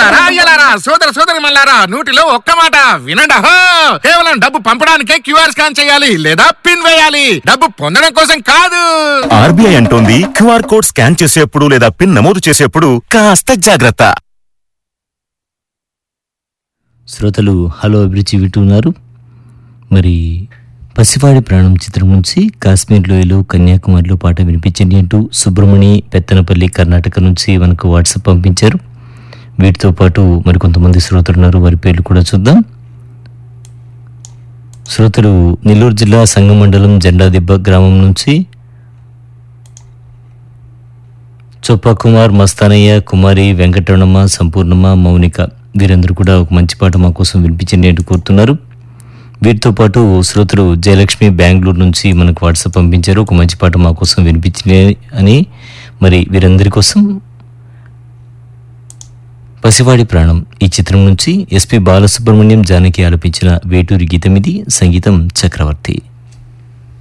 అక్కలారా అయ్యలారా సోదర సోదరి మల్లారా నూటిలో ఒక్క మాట వినండి అహో కేవలం డబ్బు పంపడానికే క్యూఆర్ స్కాన్ చేయాలి లేదా పిన్ వేయాలి డబ్బు పొందడం కోసం కాదు ఆర్బీఐ అంటోంది క్యూఆర్ కోడ్ స్కాన్ చేసేప్పుడు లేదా పిన్ నమోదు చేసేప్పుడు కాస్త జాగ్రత్త శ్రోతలు హలో అభిరుచి వింటున్నారు మరి పసివాడి ప్రాణం చిత్రం నుంచి కాశ్మీర్ లోయలో కన్యాకుమారిలో పాట వినిపించండి అంటూ సుబ్రమణి పెత్తనపల్లి కర్ణాటక నుంచి మనకు వాట్సాప్ పంపించారు వీటితో పాటు మరికొంతమంది శ్రోతలు ఉన్నారు వారి పేర్లు కూడా చూద్దాం శ్రోతలు నెల్లూరు జిల్లా సంగం మండలం జెండాదిబ్బ గ్రామం నుంచి చొప్ప కుమార్ మస్తానయ్య కుమారి వెంకటరమణ సంపూర్ణమ్మ మౌనిక వీరందరూ కూడా ఒక మంచి పాట మా కోసం వినిపించండి అంటూ కోరుతున్నారు వీటితో పాటు శ్రోతలు జయలక్ష్మి బెంగళూరు నుంచి మనకు వాట్సాప్ పంపించారు ఒక మంచి పాట మా కోసం వినిపించింది అని మరి వీరందరి కోసం పసివాడి ప్రాణం ఈ చిత్రం నుంచి ఎస్పి బాలసుబ్రహ్మణ్యం జానకి ఆలపించిన వేటూరి గీతం ఇది సంగీతం చక్రవర్తి